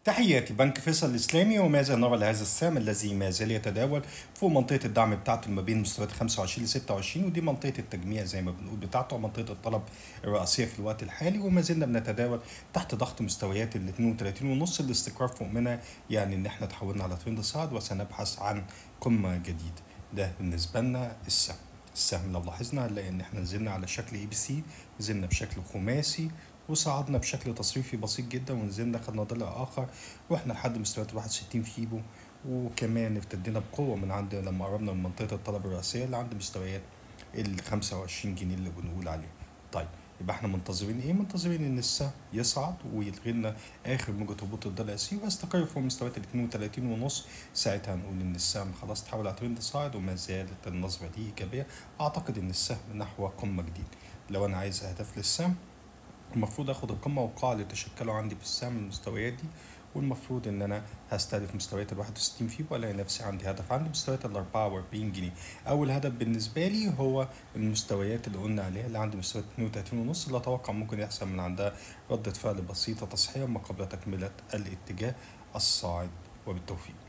تحياتي بنك فيصل الإسلامي وماذا نرى لهذا السهم الذي ما زال يتداول فوق منطقة الدعم بتاعته ما بين مستويات 25 ل 26 ودي منطقة التجميع زي ما بنقول بتاعته منطقة الطلب الرئيسية في الوقت الحالي وما زلنا بنتداول تحت ضغط مستويات ال 32 ونص الاستقرار فوق منها يعني إن احنا تحولنا على ترند صاعد وسنبحث عن قمة جديدة ده بالنسبة لنا السهم السهم لو لاحظنا هنلاقي ان احنا نزلنا على شكل اي بي سي نزلنا بشكل خماسي وصعدنا بشكل تصريفي بسيط جدا ونزلنا خدنا ضلع اخر واحنا لحد مستويات 61 فيبو وكمان ابتدينا بقوه من عند لما قربنا من منطقه الطلب الرئيسيه اللي عند مستويات ال 25 جنيه اللي بنقول عليه طيب يبقى احنا منتظرين ايه منتظرين ان السهم يصعد ويلغي لنا اخر موجه هبوط الضلع سي ويستقر فوق مستويات ال 32 ونص ساعتها هنقول ان السهم خلاص تحول على ترند صاعد وما زالت النظره دي ايجابيه اعتقد ان السهم نحو قمه جديده لو انا عايز اهداف للسهم المفروض اخد القمه والقاع اللي تشكلوا عندي في السهم المستويات دي والمفروض ان انا هستهدف مستويات ال 61 فيبو والاقي نفسي عندي هدف عندي مستويات ال 44 جنيه اول هدف بالنسبه لي هو المستويات اللي قلنا عليها اللي عندي مستويات 32 ونص اللي اتوقع ممكن يحصل من عندها رده فعل بسيطه تصحيح ما قبل تكمله الاتجاه الصاعد وبالتوفيق